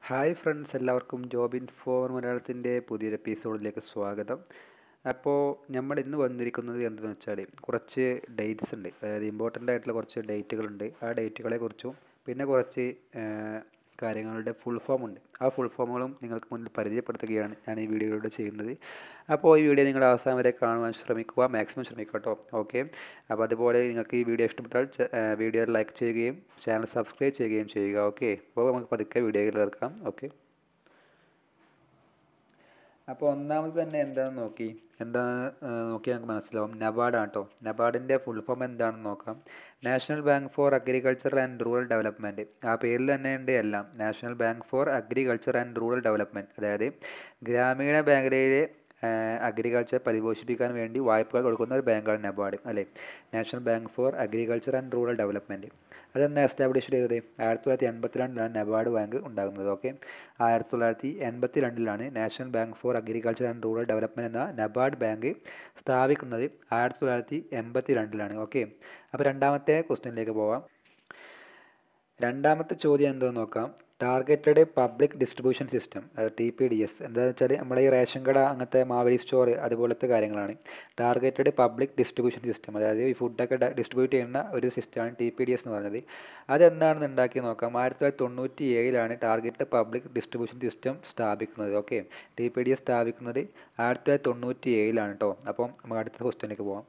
hi friends എല്ലാവർക്കും job info മലയാളത്തിൻ്റെ പുതിയൊരു എപ്പിസോഡിലേക്ക് സ്വാഗതം അപ്പോൾ നമ്മൾ ഇന്ന് വന്നിരിക്കുന്നത് എന്തെന്ന് വെച്ചാൽ കുറച്ച് ഡേറ്റ്സ് ഉണ്ട് അതായത് ഇമ്പോർട്ടൻ്റ് ആയിട്ടുള്ള കുറച്ച് ഡേറ്റുകളുണ്ട് ആ ഡേറ്റുകളെ കുറിച്ചും പിന്നെ കുറച്ച് കാര്യങ്ങളുടെ ഫുൾ ഫോം ഉണ്ട് ആ ഫുൾ ഫോമുകളും നിങ്ങൾക്ക് മുന്നിൽ പരിചയപ്പെടുത്തുകയാണ് ഞാൻ ഈ വീഡിയോയിലൂടെ ചെയ്യുന്നത് അപ്പോൾ ഈ വീഡിയോ നിങ്ങൾ അവസാനം വരെ കാണുവാൻ ശ്രമിക്കുക മാക്സിമം ശ്രമിക്കുക കേട്ടോ ഓക്കെ അപ്പോൾ അതുപോലെ നിങ്ങൾക്ക് ഈ വീഡിയോ ഇഷ്ടപ്പെട്ടാൽ വീഡിയോ ലൈക്ക് ചെയ്യുകയും ചാനൽ സബ്സ്ക്രൈബ് ചെയ്യുകയും ചെയ്യുക ഓക്കെ അപ്പോൾ നമുക്ക് പതുക്കെ വീഡിയോയിൽ എടുക്കാം ഓക്കെ അപ്പോൾ ഒന്നാമത് തന്നെ എന്താണെന്ന് നോക്കി എന്താ നോക്കി നമുക്ക് മനസ്സിലാവും നബാർഡാണ് കേട്ടോ നബാർഡിൻ്റെ ഫുൾ ഫോം എന്താണെന്ന് നോക്കാം national bank for agriculture and rural development ആ പേരിൽ തന്നെ ഉണ്ട് എല്ലാം national bank for agriculture and rural development അതായത് ഗ്രാമീണ മേഖലയിലെ അഗ്രികൾച്ചർ പരിപോഷിപ്പിക്കാൻ വേണ്ടി വായ്പകൾ കൊടുക്കുന്ന ഒരു ബാങ്കാണ് നബാർഡ് അല്ലേ national bank for agriculture and rural development അതെന്നാ എസ്റ്റാബ്ലിഷ് ചെയ്തത് ആയിരത്തി തൊള്ളായിരത്തി എൺപത്തി രണ്ടിലാണ് നബാർഡ് ബാങ്ക് ഉണ്ടാകുന്നത് ഓക്കെ ആയിരത്തി തൊള്ളായിരത്തി എൺപത്തി രണ്ടിലാണ് national bank for agriculture and rural development എന്ന നബാർഡ് ബാങ്ക് സ്ഥാപിക്കുന്നത് ആയിരത്തി തൊള്ളായിരത്തി എൺപത്തി രണ്ടിലാണ് ഓക്കെ അപ്പോൾ രണ്ടാമത്തെ ക്വസ്റ്റ്യനിലേക്ക് പോവാം രണ്ടാമത്തെ ചോദ്യം എന്താണെന്ന് നോക്കാം ടാർഗറ്റഡ് പബ്ലിക് ഡിസ്ട്രിബ്യൂഷൻ സിസ്റ്റം അത് ടി പി ഡി എസ് എന്താണെന്ന് വെച്ചാൽ നമ്മുടെ ഈ റേഷൻ കട അങ്ങനത്തെ മാവലി സ്റ്റോർ അതുപോലത്തെ കാര്യങ്ങളാണ് ടാർഗറ്റഡ് പബ്ലിക് ഡിസ്ട്രിബ്യൂഷൻ സിസ്റ്റം അതായത് ഈ ഫുഡൊക്കെ ഡിസ്ട്രിബ്യൂട്ട് ചെയ്യുന്ന ഒരു സിസ്റ്റമാണ് ടി പി ഡി എസ് എന്ന് പറയുന്നത് അതെന്താണെന്ന് ഉണ്ടാക്കി നോക്കാം ആയിരത്തി തൊള്ളായിരത്തി തൊണ്ണൂറ്റി ഏഴിലാണ് ടാർഗറ്റ് പബ്ലിക് ഡിസ്ട്രിബ്യൂഷൻ സിസ്റ്റം സ്ഥാപിക്കുന്നത് okay T P D S സ്ഥാപിക്കുന്നത് ആയിരത്തി തൊള്ളായിരത്തി തൊണ്ണൂറ്റി ഏഴിലാണ് കേട്ടോ അപ്പം നമുക്ക് അടുത്ത ക്വസ്റ്റ്യനിലേക്ക് പോകാം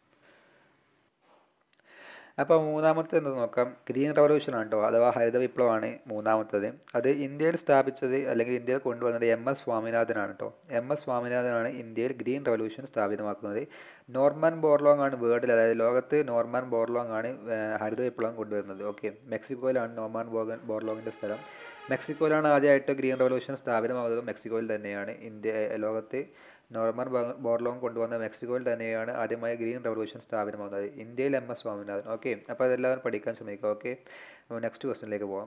അപ്പോൾ മൂന്നാമത്തെ എന്താ നോക്കാം ഗ്രീൻ റവല്യൂഷൻ ആണ് കേട്ടോ അഥവാ ഹരിത വിപ്ലവമാണ് മൂന്നാമത്തത് അത് ഇന്ത്യയിൽ സ്ഥാപിച്ചത് അല്ലെങ്കിൽ ഇന്ത്യയിൽ കൊണ്ടുവന്നത് എം എസ് സ്വാമിനാഥനാണ് കേട്ടോ എം എസ് സ്വാമിനാഥനാണ് ഇന്ത്യയിൽ ഗ്രീൻ റവല്യൂഷൻ സ്ഥാപിതമാക്കുന്നത് നോർമൻ ബോർലോങ് ആണ് വേൾഡിൽ അതായത് ലോകത്ത് നോർമൻ ബോർലോങ് ആണ് ഹരിത വിപ്ലവം കൊണ്ടുവരുന്നത് ഓക്കെ മെക്സിക്കോയിലാണ് നോർമൻ ബോർഗൻ ബോർലോങ്ങിൻ്റെ സ്ഥലം മെക്സിക്കോയിലാണ് ആദ്യമായിട്ട് ഗ്രീൻ റവല്യൂഷൻ സ്ഥാപിതമാകുന്നത് മെക്സിക്കോയിൽ തന്നെയാണ് ഇന്ത്യ ലോകത്ത് നോർമൻ ബോർലോങ് കൊണ്ടുവന്ന മെക്സിക്കോയിൽ തന്നെയാണ് ആദ്യമായി ഗ്രീൻ റവല്യൂഷൻ സ്ഥാപിതമാകുന്നത് ഇന്ത്യയിൽ എം എസ് സ്വാമിനാഥൻ ഓക്കെ അപ്പോൾ അതെല്ലാവരും പഠിക്കാൻ ശ്രമിക്കുക ഓക്കെ അപ്പോൾ നെക്സ്റ്റ് ക്വസ്റ്റ്യനിലേക്ക് പോകാം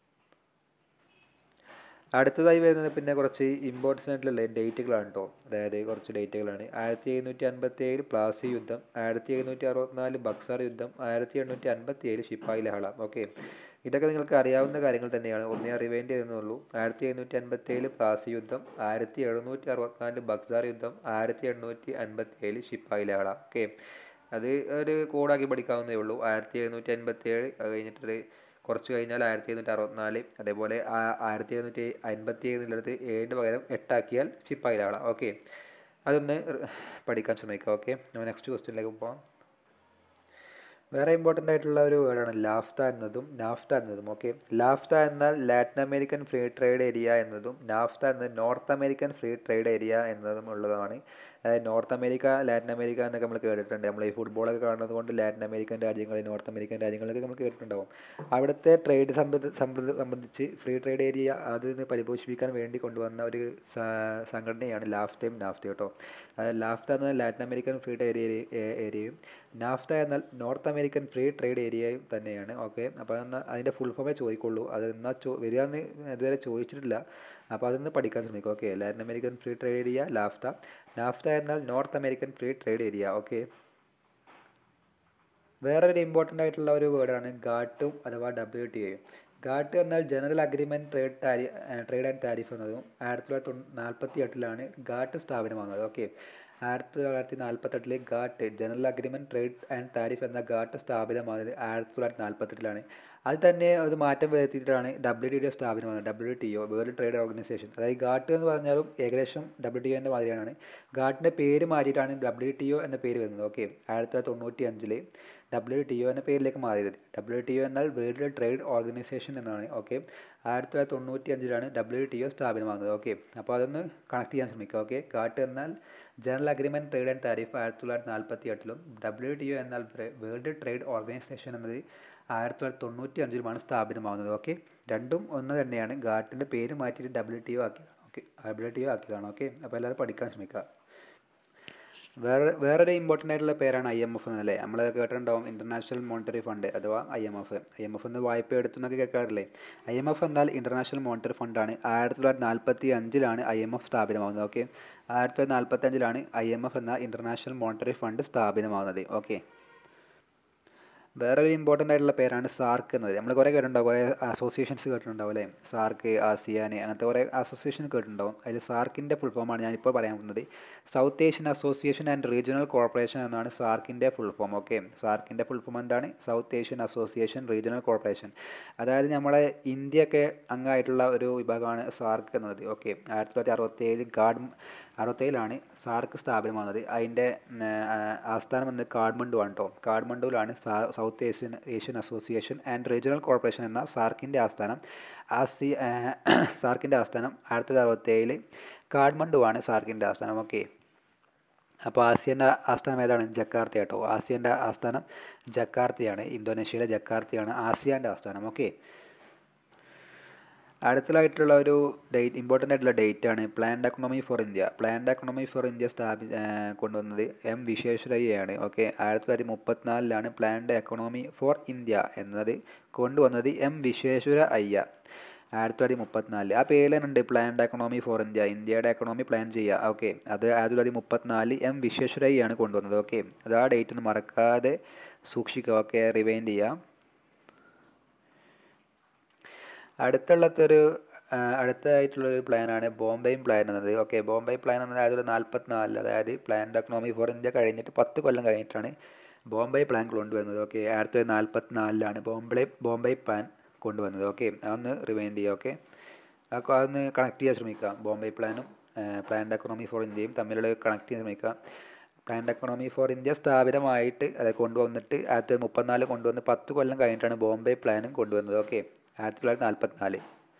അടുത്തതായി വരുന്നത് പിന്നെ കുറച്ച് ഇമ്പോർട്ടൻസ് ആയിട്ടുള്ള ഡേറ്റുകളാണ് കേട്ടോ അതായത് കുറച്ച് ഡേറ്റുകളാണ് ആയിരത്തി എഴുന്നൂറ്റി അൻപത്തി ഏഴ് പ്ലാസി യുദ്ധം ആയിരത്തി എഴുന്നൂറ്റി അറുപത്തിനാല് ബക്സാർ യുദ്ധം ആയിരത്തി എണ്ണൂറ്റി അൻപത്തി ഏഴ് ശിപ്പായി ലഹള ഓക്കെ ഇതൊക്കെ നിങ്ങൾക്ക് അറിയാവുന്ന കാര്യങ്ങൾ തന്നെയാണ് ഒന്നേ റിവൈൻഡ് ചെയ്യുന്നുള്ളൂ ആയിരത്തി എഴുന്നൂറ്റി അൻപത്തി ഏഴ് പ്ലാസി യുദ്ധം ആയിരത്തി എഴുന്നൂറ്റി അറുപത്തിനാല് ബക്സാർ യുദ്ധം ആയിരത്തി എണ്ണൂറ്റി അൻപത്തി ഏഴ് ശിപ്പായി ലഹള ഓക്കെ അത് ഒരു കോഡാക്കി പഠിക്കാവുന്നതേ ഉള്ളൂ ആയിരത്തി എഴുന്നൂറ്റി അൻപത്തി ഏഴ് അത് കഴിഞ്ഞിട്ടൊരു കുറച്ച് കഴിഞ്ഞാൽ ആയിരത്തി എഴുന്നൂറ്റി അറുപത്തിനാല് അതേപോലെ ആയിരത്തി എഴുന്നൂറ്റി അൻപത്തി ഏഴിനുള്ളത് ഏഴിൻ്റെ പകരം എട്ടാക്കിയാൽ ശിപ്പായി ലഹള ഓക്കെ അതൊന്ന് പഠിക്കാൻ ശ്രമിക്കുക ഓക്കെ നമ്മൾ നെക്സ്റ്റ് ക്വസ്റ്റ്യനിലേക്ക് പോകാം വേറെ ഇമ്പോർട്ടൻ്റ് ആയിട്ടുള്ള ഒരു വേർഡാണ് ലാഫ്ത എന്നതും നാഫ്ത എന്നതും ഓക്കെ ലാഫ്ത എന്നാൽ Latin American free trade area എന്നതും നാഫ്ത എന്നത് North American free trade area എന്നതും ഉള്ളതാണ് അതായത് നോർത്ത് അമേരിക്ക ലാറ്റിൻ അമേരിക്ക എന്നൊക്കെ നമ്മൾ കേട്ടിട്ടുണ്ട് നമ്മൾ ഈ ഫുട്ബോളൊക്കെ കാണുന്നത് കൊണ്ട് ലാറ്റിൻ അമേരിക്കൻ രാജ്യങ്ങൾ നോർത്ത് അമേരിക്കൻ രാജ്യങ്ങളൊക്കെ നമ്മൾ കേട്ടിട്ടുണ്ടാവും അവിടുത്തെ ട്രേഡ് സംബന്ധിച്ച് ഫ്രീ ട്രേഡ് ഏരിയ അതിന് പരിപോഷിപ്പിക്കാൻ വേണ്ടി കൊണ്ടുവന്ന ഒരു സംഘടനയാണ് ലാഫ്റ്റയും നാഫ്റ്റ കേട്ടോ ലാഫ്റ്റ എന്നാൽ ലാറ്റിൻ അമേരിക്കൻ ഫ്രീ ട്രേഡ് ഏരിയയും നാഫ്റ്റ എന്നാൽ നോർത്ത് അമേരിക്കൻ ഫ്രീ ട്രേഡ് ഏരിയയും തന്നെയാണ് ഓക്കെ അപ്പോൾ എന്നാൽ അതിൻ്റെ ഫുൾ ഫോമേ ചോദിക്കുള്ളൂ അത് എന്നാൽ ചോ വരികയെന്ന് ഇതുവരെ ചോദിച്ചിട്ടില്ല അപ്പോൾ അതൊന്ന് പഠിക്കാൻ ശ്രമിക്കുക okay Latin American free trade area LAFTA NAFTA എന്നാൽ North American free trade area okay വേറൊരു ഇമ്പോർട്ടൻ്റ് ആയിട്ടുള്ള ഒരു വേർഡാണ് ഗാട്ടും അഥവാ ഡബ്ല്യു ടി എയും ഗാട്ട് എന്നാൽ ജനറൽ അഗ്രിമെൻറ്റ് ട്രേഡ് താരി ട്രേഡ് ആൻഡ് താരിഫ് എന്നതും ആയിരത്തി തൊള്ളായിരത്തി നാൽപ്പത്തി എട്ടിലാണ് ഗാട്ട് സ്ഥാപനമാകുന്നത് ഓക്കെ ആയിരത്തി തൊള്ളായിരത്തി നാൽപ്പത്തെട്ടിലെ GATT general agreement trade and tariff എന്ന ഗാട്ട് സ്ഥാപിതമായത് ആയിരത്തി തൊള്ളായിരത്തി നാൽപ്പത്തെട്ടിലാണ് അത് തന്നെ അത് മാറ്റം വരുത്തിയിട്ടാണ് ഡബ്ല്യു ടി ഒ സ്ഥാപനമാകുന്നത് W T O world trade organisation അതായത് ഗാട്ട് എന്ന് പറഞ്ഞാലും ഏകദേശം ഡബ്ല്യു ടി ഒൻ്റെ മാതിരിയാണ് ഗാട്ടിൻ്റെ പേര് മാറ്റിയിട്ടാണ് ഡബ്ല്യു ടി ഒ എന്ന പേര് വരുന്നത് ഓക്കെ ആയിരത്തി തൊള്ളായിരത്തി തൊണ്ണൂറ്റി അഞ്ചിൽ ഡബ്ല്യു ടി ഒ എന്ന പേരിലേക്ക് മാറിയത് ഡബ്ല്യു ടി ഒ എന്നാൽ വേൾഡ് ട്രേഡ് ഓർഗനൈസേഷൻ എന്നാണ് ഓക്കെ ആയിരത്തി തൊള്ളായിരത്തി തൊണ്ണൂറ്റി അഞ്ചിലാണ് ഡബ്ല്യു ടി ഒ സ്ഥാപനമാകുന്നത് ഓക്കെ അപ്പോൾ അതൊന്ന് കണക്ട് ചെയ്യാൻ ശ്രമിക്കുക ഓക്കെ ഗാട്ട് എന്നാൽ general agreement trade and tariff ആയിരത്തി തൊള്ളായിരത്തി നാൽപ്പത്തി എട്ടിലും ഡബ്ല്യു ടി ഒ എന്നാൽ വേൾഡ് ട്രേഡ് ഓർഗനൈസേഷൻ എന്നത് ആയിരത്തി തൊള്ളായിരത്തി തൊണ്ണൂറ്റി അഞ്ചിലുമാണ് സ്ഥാപിതമാകുന്നത് ഓക്കെ രണ്ടും ഒന്ന് തന്നെയാണ് ഗാട്ടിൻ്റെ പേര് മാറ്റിയിട്ട് ഡബ്ല്യു ടി ഒ ആക്കിയതാണ് ഓക്കെ ഡബ്ല്യു ടി ഒ ആക്കിയതാണ് ഓക്കെ അപ്പോൾ എല്ലാവരും പഠിക്കാൻ ശ്രമിക്കുക വേറെ വേറൊരു ഇമ്പോർട്ടൻ്റ് ആയിട്ടുള്ള പേരാണ് ഐ എം എഫ് എന്നല്ലേ നമ്മൾ കേട്ടിട്ടുണ്ടാവും ഇൻ്റർനാഷണൽ മോണിറ്ററി ഫണ്ട് അഥവാ I M F I M F എന്ന് വായ്പ എടുത്തു എന്നൊക്കെ കേൾക്കാറില്ലേ ഐ എം എഫ് എന്നാൽ ഇൻ്റർനാഷണൽ മോണിറ്ററി ഫണ്ടാണ് ആയിരത്തി തൊള്ളായിരത്തി നാൽപ്പത്തി അഞ്ചിലാണ് ഐ എം എഫ് സ്ഥാപിതമാകുന്നത് ഓക്കെ ആയിരത്തി തൊള്ളായിരത്തി നാൽപ്പത്തി അഞ്ചിലാണ് ഐ എം എഫ് എന്ന ഇൻ്റർനാഷണൽ മോണിറ്ററി ഫണ്ട് സ്ഥാപിതമാകുന്നത് ഓക്കെ വേറൊരു ഇമ്പോർട്ടൻ്റ് ആയിട്ടുള്ള പേരാണ് സാർക്ക് എന്നത് നമ്മൾ കുറേ കേട്ടിട്ടുണ്ടാവും കുറേ അസോസിയേഷൻസ് കേട്ടിട്ടുണ്ടാവും അല്ലേ സാർക്ക് ആസിയാൻ അങ്ങനത്തെ കുറേ അസോസിയേഷൻ കേട്ടിട്ടുണ്ടാവും അതിൽ സാർക്കിൻ്റെ ഫുൾ ഫോമാണ് ഞാനിപ്പോൾ പറയാൻ പോകുന്നത് South Asian association and regional corporation എന്നാണ് സാർക്കിൻ്റെ ഫുൾ ഫോം ഓക്കെ സാർക്കിൻ്റെ ഫുൾ ഫോം എന്താണ് South Asian association regional corporation അതായത് നമ്മളെ ഇന്ത്യയൊക്കെ അംഗമായിട്ടുള്ള ഒരു വിഭാഗമാണ് സാർക്ക് എന്നത് ഓക്കെ ആയിരത്തി തൊള്ളായിരത്തി അറുപത്തേഴ് ഗാഡ് അറുപത്തേഴിലാണ് സാർക്ക് സ്ഥാപനമാകുന്നത് അതിൻ്റെ ആസ്ഥാനം എന്നത് കാഠ്മണ്ഡു ആണ് കേട്ടോ കാഠ്മണ്ഡുവിലാണ് South Asian Asian association and regional corporation എന്ന സാർക്കിൻ്റെ ആസ്ഥാനം ആസി സാർക്കിൻ്റെ ആസ്ഥാനം ആയിരത്തി തൊള്ളായിരത്തി അറുപത്തേഴിൽ കാഠ്മണ്ഡുവാണ് സാർക്കിൻ്റെ ആസ്ഥാനം ഓക്കെ അപ്പോൾ ആസിയൻ്റെ ആസ്ഥാനം ഏതാണ് ജക്കാർത്ത കേട്ടോ ആസിയൻ്റെ ആസ്ഥാനം ജക്കാർത്തയാണ് ഇന്തോനേഷ്യയിലെ ജക്കാർത്തയാണ് ആസിയാൻ്റെ ആസ്ഥാനം ഓക്കെ അടുത്തതായിട്ടുള്ള ഒരു ഡേറ്റ് ഇമ്പോർട്ടൻ്റ് ആയിട്ടുള്ള ഡേറ്റ് ആണ് planned economy for India planned economy for India സ്ഥാപി കൊണ്ടുവന്നത് എം വിശ്വേശ്വരയ്യയാണ് ഓക്കെ ആയിരത്തി തൊള്ളായിരത്തി മുപ്പത്തിനാലിലാണ് പ്ലാൻഡ് എക്കണോമി ഫോർ ഇന്ത്യ എന്നത് കൊണ്ടുവന്നത് എം വിശ്വേശ്വര അയ്യ ആയിരത്തി തൊള്ളായിരത്തി മുപ്പത്തിനാല് ആ പേരിലുണ്ട് പ്ലാൻഡ് എക്കണോമി ഫോർ ഇന്ത്യ ഇന്ത്യയുടെ എക്കണോമി പ്ലാൻ ചെയ്യുക ഓക്കെ അത് ആയിരത്തി തൊള്ളായിരത്തി മുപ്പത്തിനാല് എം വിശ്വേശ്വരയ്യാണ് കൊണ്ടുവന്നത് ഓക്കെ അത് ആ ഡേറ്റ് ഒന്ന് മറക്കാതെ സൂക്ഷിക്കുക ഓക്കെ റിവൈൻഡ് ചെയ്യുക അടുത്തുള്ളത്തൊരു അടുത്തതായിട്ടുള്ളൊരു പ്ലാനാണ് ബോംബെയും പ്ലാൻ എന്നത് ഓക്കെ ബോംബെ പ്ലാൻ എന്നത് ആയിരത്തി നാൽപ്പത്തിനാലിൽ അതായത് പ്ലാൻഡ് എക്കണോമി ഫോർ ഇന്ത്യ കഴിഞ്ഞിട്ട് പത്ത് കൊല്ലം കഴിഞ്ഞിട്ടാണ് ബോംബെ പ്ലാൻ കൊണ്ടുവന്നത് ഓക്കെ ആയിരത്തി തൊള്ളായിരത്തി നാൽപ്പത്തിനാലിലാണ് ബോംബെ ബോംബെ പ്ലാൻ കൊണ്ടുവന്നത് ഓക്കെ അതൊന്ന് റിവൈൻഡ് ചെയ്യുക ഓക്കെ അപ്പോൾ അതൊന്ന് കണക്ട് ചെയ്യാൻ ശ്രമിക്കുക ബോംബെ പ്ലാനും പ്ലാൻഡ് എക്കണോമി ഫോർ ഇന്ത്യയും തമ്മിലുള്ള കണക്ട് ചെയ്യാൻ ശ്രമിക്കുക പ്ലാൻഡ് എക്കണോമി ഫോർ ഇന്ത്യ സ്ഥാപിതമായിട്ട് അത് കൊണ്ടുവന്നിട്ട് ആയിരത്തി തൊള്ളായിരത്തി മുപ്പത്തിനാല് കൊണ്ടുവന്ന് പത്ത് കൊല്ലം കഴിഞ്ഞിട്ടാണ് ബോംബെ പ്ലാനും കൊണ്ടുവന്നത് ഓക്കെ ആയിരത്തി തൊള്ളായിരത്തി നാൽപ്പത്തിനാല്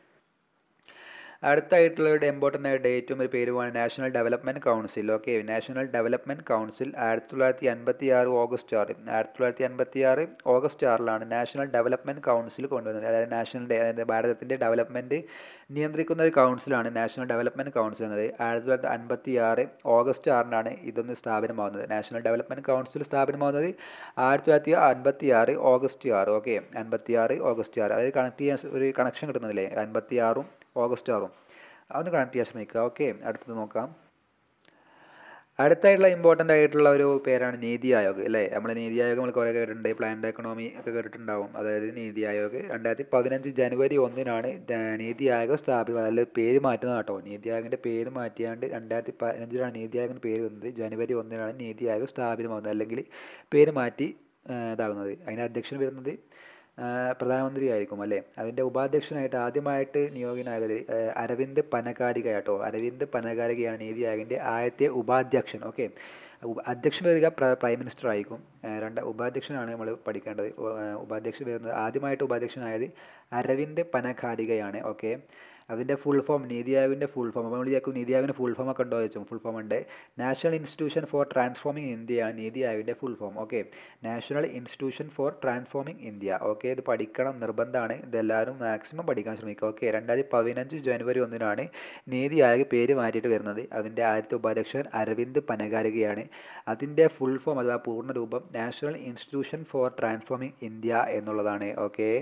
അടുത്തായിട്ടുള്ള ഒരു ഇമ്പോർട്ടൻ്റ് ആയ ഡേറ്റും ഒരു പേരുമാണ് national development council okay national development council ആയിരത്തി തൊള്ളായിരത്തി അൻപത്തി ആറ് ഓഗസ്റ്റ് ആറ് ആയിരത്തി തൊള്ളായിരത്തി അൻപത്തി ആറ് ഓഗസ്റ്റ് ആറിലാണ് നാഷണൽ ഡെവലപ്മെൻറ്റ് കൗൺസിൽ കൊണ്ടുവന്നത് അതായത് നാഷണൽ അതായത് ഭാരതത്തിൻ്റെ ഡെവലപ്മെൻറ്റ് നിയന്ത്രിക്കുന്ന ഒരു കൗൺസിലാണ് നാഷണൽ ഡെവലപ്മെൻറ്റ് കൗൺസിൽ എന്നത് ആയിരത്തി തൊള്ളായിരത്തി അൻപത്തി ആറ് ഓഗസ്റ്റ് ആറിനാണ് ഇതൊന്ന് സ്ഥാപനമാകുന്നത് നാഷണൽ ഡെവലപ്മെൻറ്റ് കൗൺസിൽ സ്ഥാപനമാകുന്നത് ആയിരത്തി തൊള്ളായിരത്തി അൻപത്തി ആറ് ഓഗസ്റ്റ് ആറ് ഓക്കെ അൻപത്തി ആറ് ഓഗസ്റ്റ് ആറ് അതായത് കണക്ട് ചെയ്യാൻ ഒരു കണക്ഷൻ കിട്ടുന്നതില്ലേ അൻപത്തി ആറും ഓഗസ്റ്റ് ആറും അതൊന്ന് കണക്ട് ചെയ്യാൻ ശ്രമിക്കുക ഓക്കെ അടുത്തത് നോക്കാം അടുത്തായിട്ടുള്ള ഇമ്പോർട്ടൻ്റ് ആയിട്ടുള്ള ഒരു പേരാണ് നീതി ആയോഗ് അല്ലേ നമ്മൾ നീതി ആയോഗ് നമ്മൾ കുറേ കേട്ടിട്ടുണ്ട് പ്ലാൻഡ് എക്കണോമി ഒക്കെ കേട്ടിട്ടുണ്ടാവും അതായത് നീതി ആയോഗ് രണ്ടായിരത്തി പതിനഞ്ച് ജനുവരി ഒന്നിനാണ് നീതി ആയോഗ് സ്ഥാപിതം അതിൽ പേര് മാറ്റുന്നത് കേട്ടോ നീതി ആയോഗിൻ്റെ പേര് മാറ്റിയാണ്ട് രണ്ടായിരത്തി പതിനഞ്ചിലാണ് നീതി ആയോഗിൻ്റെ പേര് വന്നത് ജനുവരി ഒന്നിനാണ് നീതി ആയോഗ് സ്ഥാപിതമാകുന്നത് അല്ലെങ്കിൽ പേര് മാറ്റി ഇതാകുന്നത് അതിൻ്റെ അധ്യക്ഷൻ വരുന്നത് പ്രധാനമന്ത്രി ആയിരിക്കും അല്ലേ അതിൻ്റെ ഉപാധ്യക്ഷനായിട്ട് ആദ്യമായിട്ട് നിയോഗിതനായത് അരവിന്ദ് പനകാരിക കേട്ടോ അരവിന്ദ് പനകാരികയാണ് നീതി ആയോഗിൻ്റെ ആദ്യത്തെ ഉപാധ്യക്ഷൻ ഓക്കെ അധ്യക്ഷൻ വരിക പ്രൈം മിനിസ്റ്റർ ആയിരിക്കും രണ്ട് ഉപാധ്യക്ഷനാണ് നമ്മൾ പഠിക്കേണ്ടത് ഉപാധ്യക്ഷൻ വരുന്നത് ആദ്യമായിട്ട് ഉപാധ്യക്ഷനായത് അരവിന്ദ് പനകാരികയാണ് ഓക്കെ അതിൻ്റെ ഫുൾ ഫോം നീതി ആയോഗിൻ്റെ ഫുൾ ഫോം അപ്പോൾ നമ്മൾ വിചാരിക്കും നീതി ആയോഗിൻ്റെ ഫുൾ ഫോം ഒക്കെ ഉണ്ടോ ചോദിച്ചു ഫുൾ ഫോം ഉണ്ട് നാഷണൽ ഇൻസ്റ്റിറ്റ്യൂഷൻ ഫോർ ട്രാൻസ്ഫോമിംഗ് ഇന്ത്യയാണ് നീതി ആയോഗിൻ്റെ full form okay national institution for transforming India okay ഇത് പഠിക്കണം നിർബന്ധമാണ് ഇതെല്ലാവരും മാക്സിമം പഠിക്കാൻ ശ്രമിക്കുക ഓക്കെ രണ്ടായിരത്തി പതിനഞ്ച് ജനുവരി ഒന്നിനാണ് നീതി ആയോഗ് പേര് മാറ്റിയിട്ട് വരുന്നത് അതിൻ്റെ ആദ്യത്തെ ഉപാധ്യക്ഷൻ അരവിന്ദ് പനകാരികയാണ് അതിൻ്റെ ഫുൾ ഫോം അഥവാ പൂർണ്ണ രൂപം national institution for transforming India എന്നുള്ളതാണ് ഓക്കെ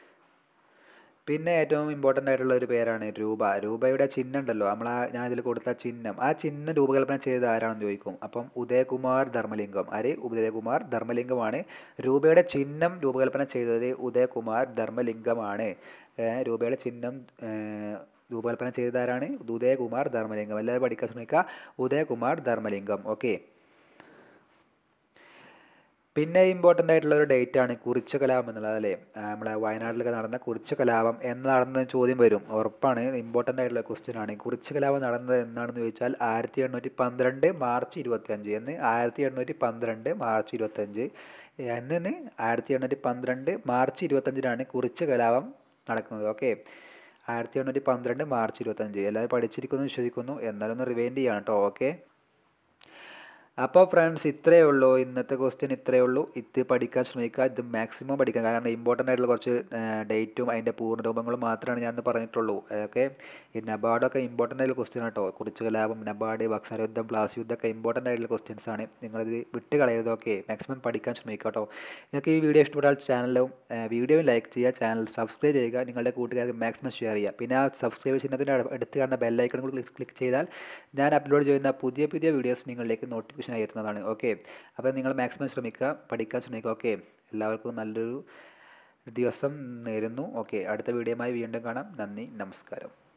പിന്നെ ഏറ്റവും ഇമ്പോർട്ടൻ്റ് ആയിട്ടുള്ള ഒരു പേരാണ് രൂപ രൂപയുടെ ചിഹ്നം ഉണ്ടല്ലോ നമ്മൾ ആ ഞാൻ ഇതിൽ കൊടുത്ത ചിഹ്നം ആ ചിഹ്നം രൂപകൽപ്പന ചെയ്ത ആരാണെന്ന് ചോദിക്കും അപ്പം ഉദയകുമാർ ധർമ്മലിംഗം ആര് ഉദയകുമാർ ധർമ്മലിംഗമാണ് രൂപയുടെ ചിഹ്നം രൂപകൽപ്പന ചെയ്തത് ഉദയകുമാർ ധർമ്മലിംഗമാണ് രൂപയുടെ ചിഹ്നം രൂപകൽപ്പന ചെയ്തത് ആരാണ് ഉദയകുമാർ ധർമ്മലിംഗം എല്ലാവരും പഠിക്കാൻ ശ്രമിക്കുക ഉദയകുമാർ ധർമ്മലിംഗം ഓക്കെ പിന്നെ ഇമ്പോർട്ടൻ്റ് ആയിട്ടുള്ള ഒരു ഡേറ്റ് ആണ് കുറിച്ച കലാപം എന്നുള്ളത് അല്ലേ നമ്മളെ വയനാട്ടിലൊക്കെ നടന്ന കുറിച്ച കലാപം എന്ന് നടന്ന ചോദ്യം വരും ഉറപ്പാണ് ഇമ്പോർട്ടൻ്റ് ആയിട്ടുള്ള ക്വസ്റ്റ്യൻ ആണ് കുറിച്ച കലാപം നടന്നത് എന്നാണെന്ന് ചോദിച്ചാൽ ആയിരത്തി എണ്ണൂറ്റി പന്ത്രണ്ട് മാർച്ച് ഇരുപത്തഞ്ച് എന്ന് ആയിരത്തി എണ്ണൂറ്റി പന്ത്രണ്ട് മാർച്ച് ഇരുപത്തഞ്ച് എന്ന് ആയിരത്തി എണ്ണൂറ്റി പന്ത്രണ്ട് മാർച്ച് ഇരുപത്തഞ്ചിനാണ് കുറിച്ച കലാപം നടക്കുന്നത് ഓക്കെ ആയിരത്തി എണ്ണൂറ്റി പന്ത്രണ്ട് മാർച്ച് ഇരുപത്തഞ്ച് എല്ലാവരും പഠിച്ചിരിക്കുന്നു വിശ്വസിക്കുന്നു എന്നാലും ഒന്ന് റിവൈൻഡ് ചെയ്യണം കേട്ടോ ഓക്കെ അപ്പോൾ ഫ്രണ്ട്സ് ഇത്രയേ ഉള്ളൂ ഇന്നത്തെ ക്വസ്റ്റ്യൻ ഇത്രയേ ഉള്ളൂ ഇത് പഠിക്കാൻ ശ്രമിക്കുക ഇത് മാക്സിമം പഠിക്കാം കാരണം ഇമ്പോർട്ടൻ്റ് ആയിട്ടുള്ള കുറച്ച് ഡേറ്റും അതിൻ്റെ പൂർണ്ണ രൂപങ്ങളും മാത്രമാണ് ഞാൻ പറഞ്ഞിട്ടുള്ളൂ അതൊക്കെ ഈ നബാർഡൊക്കെ ഇമ്പോർട്ടൻ്റ് ആയിട്ടുള്ള ക്വസ്റ്റ്യൻ കേട്ടോ കുറിച്ച് കലാപം നബാർഡ് ബക്സാർ യുദ്ധം പ്ലാസ് യുദ്ധമൊക്കെ ഇമ്പോർട്ടൻ്റ് ആയിട്ടുള്ള ക്വസ്റ്റ്യൻസ് ആണ് നിങ്ങളിത് വിട്ട് കളയരുതൊക്കെ മാക്സിമം പഠിക്കാൻ ശ്രമിക്കുക കേട്ടോ നിങ്ങൾക്ക് ഈ വീഡിയോ ഇഷ്ടപ്പെട്ടാൽ ചാനലും വീഡിയോയും ലൈക്ക് ചെയ്യുക ചാനൽ സബ്സ്ക്രൈബ് ചെയ്യുക നിങ്ങളുടെ കൂട്ടുകാർക്ക് മാക്സിമം ഷെയർ ചെയ്യുക പിന്നെ ആ സബ്സ്ക്രൈബ് ചിഹ്നത്തിൻ്റെ അടുത്ത് കാണുന്ന ബെല്ലൈക്കൺ കൂടി ക്ലിക്ക് ചെയ്താൽ ഞാൻ അപ്ലോഡ് ചെയ്യുന്ന പുതിയ പുതിയ വീഡിയോസ് നിങ്ങളിലേക്ക് നോട്ടിഫിക്കേഷൻ നോട്ടിഫിക്കേഷനായി എത്തുന്നതാണ് ഓക്കെ അപ്പോൾ നിങ്ങൾ മാക്സിമം ശ്രമിക്കുക പഠിക്കാൻ ശ്രമിക്കുക ഓക്കെ എല്ലാവർക്കും നല്ലൊരു ദിവസം നേരുന്നു ഓക്കെ അടുത്ത വീഡിയോയുമായി വീണ്ടും കാണാം നന്ദി നമസ്കാരം